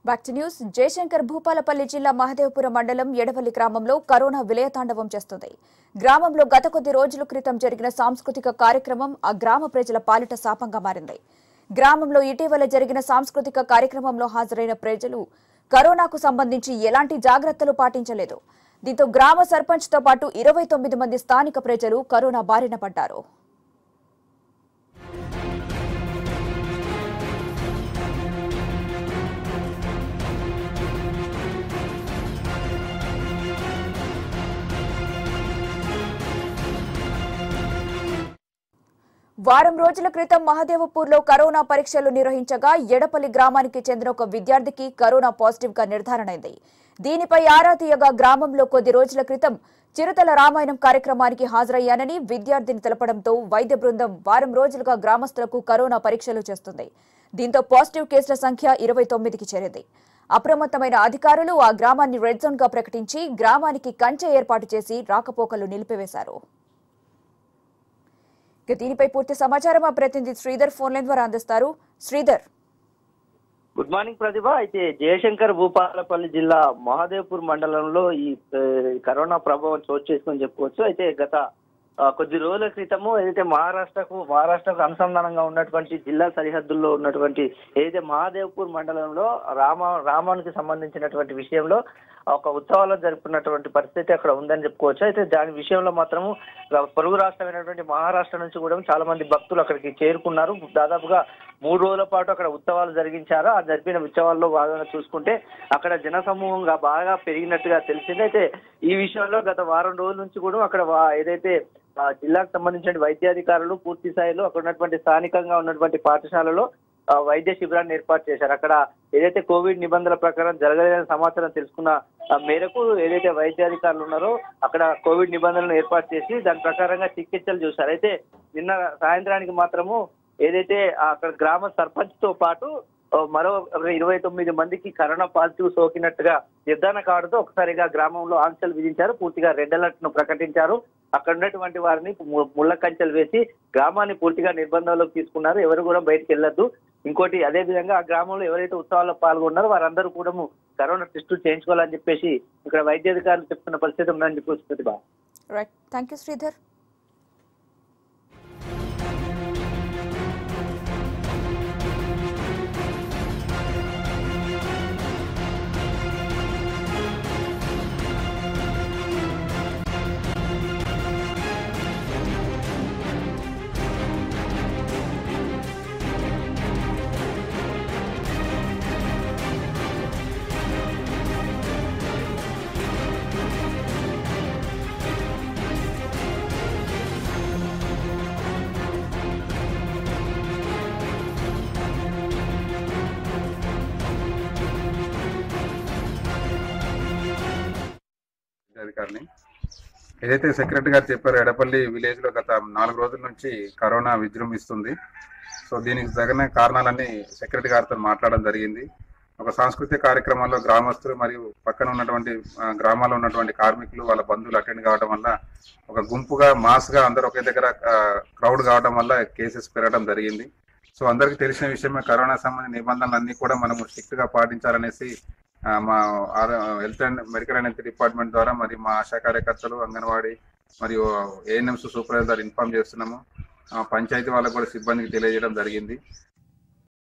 back to news Jayashankar Bhupalpally జిల్లా మహదేవపురం మండలం ఎడవల్లి గ్రామంలో కరోనా విలయతాండవం చేస్తుంది గ్రామంలో గత కొద్ది రోజుల క్రితం జరిగిన సాంస్కృతిక కార్యక్రమం ఆ గ్రామ ప్రజల పాలిట శాపంగా మారింది గ్రామంలో ఇటీవల జరిగిన సాంస్కృతిక కార్యక్రమంలో హాజరైన ప్రజలు కరోనాకు సంబంధించి ఎలాంటి జాగ్రత్తలు పాటించలేదు దీంతో గ్రామ సర్పంచ్తో పాటు ఇరవై తొమ్మిది మంది స్థానిక ప్రజలు కరోనా బారిన పడ్డారు వారం రోజుల క్రితం మహదేవపూర్లో కరోనా పరీక్షలు నిర్వహించగా ఎడపల్లి గ్రామానికి చెందిన ఒక విద్యార్థికి కరోనా పాజిటివ్ గా నిర్ధారణైంది దీనిపై ఆరా తీయగా గ్రామంలో కొద్ది రోజుల క్రితం చిరుతల రామాయణం కార్యక్రమానికి హాజరయ్యానని విద్యార్థిని తెలపడంతో వైద్య బృందం వారం రోజులుగా గ్రామస్తులకు కరోనా పరీక్షలు చేస్తుంది దీంతో పాజిటివ్ కేసుల సంఖ్య ఇరవై తొమ్మిదికి చేరింది అప్రమత్తమైన అధికారులు ఆ గ్రామాన్ని రెడ్ జోన్ గా ప్రకటించి గ్రామానికి కంచె ఏర్పాటు చేసి రాకపోకలు నిలిపివేశారు ఇక దీనిపై పూర్తి సమాచారం మా ప్రతినిధి శ్రీధర్ ఫోన్ లైన్ ద్వారా అందిస్తారు శ్రీధర్ గుడ్ మార్నింగ్ ప్రతిభ అయితే జయశంకర్ భూపాలపల్లి జిల్లా మహాదేవ్పూర్ మండలంలో ఈ ఆ, కరోనా ప్రభావం చోటు చేసుకొని చెప్పుకోవచ్చు అయితే గత ఆ, కొద్ది రోజుల క్రితము ఏదైతే మహారాష్ట్రకు మహారాష్ట్రకు అనుసంధానంగా ఉన్నటువంటి జిల్లా సరిహద్దుల్లో ఉన్నటువంటి ఏదైతే మహాదేవ్పూర్ మండలంలో రామ రామానికి సంబంధించినటువంటి విషయంలో ఒక ఉత్సవాలు జరుపుకున్నటువంటి పరిస్థితి అక్కడ ఉందని చెప్పుకోవచ్చు అయితే దాని విషయంలో మాత్రము రా- పొరుగు రాష్ట్రమైనటువంటి మహారాష్ట్ర నుంచి కూడా చాలా మంది భక్తులు అక్కడికి చేరుకున్నారు దాదాపుగా మూడు రోజుల పాటు అక్కడ ఉత్సవాలు జరిగించారు ఆ జరిపిన ఉత్సవాల్లో భాగంగా చూసుకుంటే అక్కడ జన సమూహంగా బాగా పెరిగినట్టుగా తెలిసింది అయితే ఈ విషయంలో గత వారం రోజుల నుంచి కూడా అక్కడ వా- ఏదైతే ఆ, జిల్లాకు సంబంధించిన వైద్యాధికారులు పూర్తి స్థాయిలో అక్కడ ఉన్నటువంటి స్థానికంగా ఉన్నటువంటి పాఠశాలలో ఆ, వైద్య శిబిరాన్ని ఏర్పాటు చేశారు అక్కడ ఏదైతే కోవిడ్ నిబంధనల ప్రకారం జరగలేదని సమాచారం తెలుసుకున్న ఆ మేరకు ఏదైతే వైద్యాధికారులు ఉన్నారో అక్కడ కోవిడ్ నిబంధనలను ఏర్పాటు చేసి దాని ప్రకారంగా చికిత్సలు చూశారు అయితే నిన్న సాయంత్రానికి మాత్రము ఏదైతే అక్కడ గ్రామ సర్పంచ్ తో పాటు ఆ, మరో ఇరవై తొమ్మిది మందికి కరోనా పాజిటివ్ సోకినట్టుగా నిర్ధారణ కావడంతో ఒకసారిగా గ్రామంలో ఆంక్షలు విధించారు పూర్తిగా రెడ్ అలర్ట్ ను ప్రకటించారు అక్కడ ఉన్నటువంటి వారిని ము- ముళ్ళ కంచెలు వేసి గ్రామాన్ని పూర్తిగా నిర్బంధంలోకి తీసుకున్నారు ఎవరు కూడా బయటకు వెళ్ళొద్దు ఇంకోటి అదే విధంగా ఆ గ్రామంలో ఎవరైతే ఉత్సవాల్లో పాల్గొన్నారో వారందరూ కూడా కరోనా టెస్టులు చేయించుకోవాలని చెప్పేసి ఇక్కడ వైద్యాధికారులు చెప్తున్న పరిస్థితి ఉందని చెప్పేసి Pratibha right thank you Sridhar అధికారిని ఏదైతే సెక్రటరీ గారు చెప్పారో ఎడపల్లి విలేజ్ లో గత నాలుగు రోజుల నుంచి కరోనా విజృంభిస్తుంది సో దీనికి తగిన కారణాలన్నీ సెక్రటరీ గారితో మాట్లాడడం జరిగింది ఒక సాంస్కృతిక కార్యక్రమాల్లో గ్రామస్తులు మరియు పక్కన ఉన్నటువంటి ఆ, గ్రామాల్లో ఉన్నటువంటి కార్మికులు వాళ్ళ బంధువులు అటెండ్ కావడం వల్ల ఒక గుంపుగా మాస్ గా అందరూ ఒకే దగ్గర క్రౌడ్ కావడం వల్ల కేసెస్ పెరగడం జరిగింది సో అందరికీ తెలిసిన విషయమే కరోనా సంబంధించిన నిబంధనలు అన్ని కూడా మనము స్ట్రిక్ట్ గా పాటించాలనేసి ఆ, మా health and medical and health department ద్వారా మరి మా ఆశా కార్యకర్తలు అంగన్వాడీ మరియు ఏఎన్ఎంస్ సూపర్వైజర్ ద్వారా ఇన్ఫార్మ్ చేస్తున్నాము ఆ, పంచాయతీ వాళ్ళకు కూడా సిబ్బందికి తెలియజేయడం జరిగింది